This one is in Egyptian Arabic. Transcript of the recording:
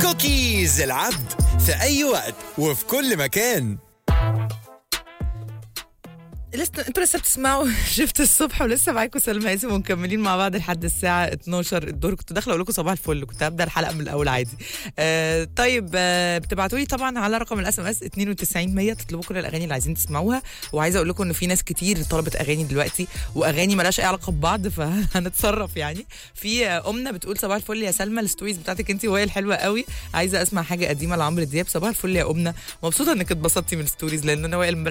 كوكيز العبد في أي وقت وفي كل مكان لسه انتوا لسه بتسمعوا شفت الصبح ولسه معاكم سلمى ياسم ومكملين مع بعض لحد الساعه 12 الدور كنت داخله اقول لكم صباح الفل كنت هبدا الحلقه من الاول عادي آه طيب آه بتبعتوا لي طبعا على رقم الاس ام اس 92 100 تطلبوا كل الاغاني اللي عايزين تسمعوها وعايزه اقول لكم ان في ناس كتير طلبت اغاني دلوقتي واغاني مالهاش اي علاقه ببعض فهنتصرف يعني في آه، امنا بتقول صباح الفل يا سلمى الستوريز بتاعتك انت وهي الحلوه قوي عايزه اسمع حاجه قديمه لعمرو دياب صباح الفل يا امنا مبسوطه انك اتبسطتي من الستوريز لان انا وائل امبارح